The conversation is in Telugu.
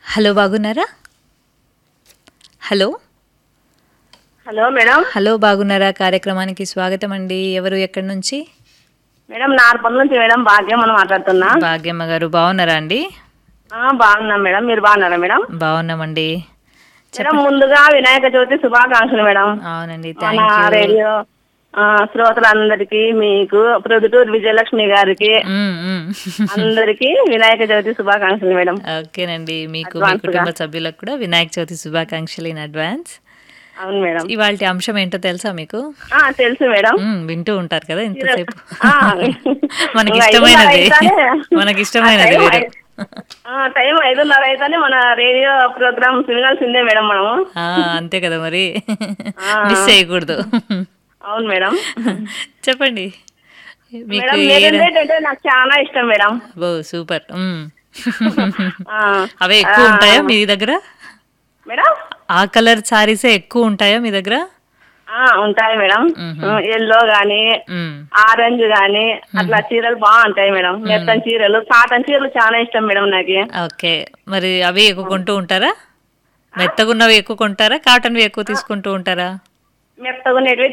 హలో బాగున్నారా హలో హలో మేడం హలో బాగున్నారా కార్యక్రమానికి స్వాగతం అండి ఎవరు ఎక్కడి నుంచి మేడం నార్పల్ నుంచి మేడం భాగ్యం మనం మాట్లాడుతున్నా భాగ్యమ్మ గారు బాగున్నారా అండి ఆ, బాగున్నాం మేడం మీరు బాగున్నారా మేడం బాగున్నామండి మేడం ముందుగా వినాయక చవితి శుభాకాంక్షలు మేడం అవునండి మన థ్యాంక్ యూ రేడియో ఆ, శ్రోతలందరికీ మీకు ప్రొద్దుటూరు విజయలక్ష్మి గారికి అందరికీ వినాయక చవితి శుభాకాంక్షలు మేడం ఓకేనండి మీకు మీ Advance గా. కుటుంబ సభ్యులకు కూడా వినాయక చవితి శుభాకాంక్షలు ఇన్ అడ్వాన్స్ అవును మేడం ఇవాళ అంశం ఏంటో తెలుసా మీకు ఆ, తెలుసు మేడం మ్మ్, వింటూ ఉంటారు కదా ఇంతసేపు ఆ. మనకి ఇంకా ఇష్టమైనది ఐదున్నర అయితేనే- మనకి ఇష్టమైనది ఆ, వేరు టైం ఆ, టైం ఐదున్నర అయితేనే మన రేడియో ప్రోగ్రామ్ వినాల్సిందే మేడం మనము ఆ, అంతే కదా మరి ఆ. మిస్ చేయకూడదు అవును మేడం చెప్పండి మీకు మేడం ఏ మెరూన్ ర- రెడ్ అంటే నాకు చాలా ఇష్టం మేడం ఓ సూపర్ మ్మ్. ఆ, అవే ఎక్కువ ఆ, ఉంటాయా మీ దగ్గర మేడం ఆ కలర్ సారీసే ఎక్కువ ఉంటాయా మీ దగ్గర ఆ, ఉంటాయి మేడం మ్మ్. ఎల్లో గాని మ్మ్. ఆరెంజ్ గాని అట్లా చీరలు బాగుంటాయి మేడం మెత్తని చీరలు కాటన్ చీరలు చాలా ఇష్టం మేడం నాకు ఓకే మరి అవి ఎక్కువ కొంటూ ఉంటారా మెత్తగున్నవి ఎక్కువ కొంటారా కాటన్వి ఎక్కువ తీసుకుంటూ ఉంటారా మెత్తగా ఉండేటివి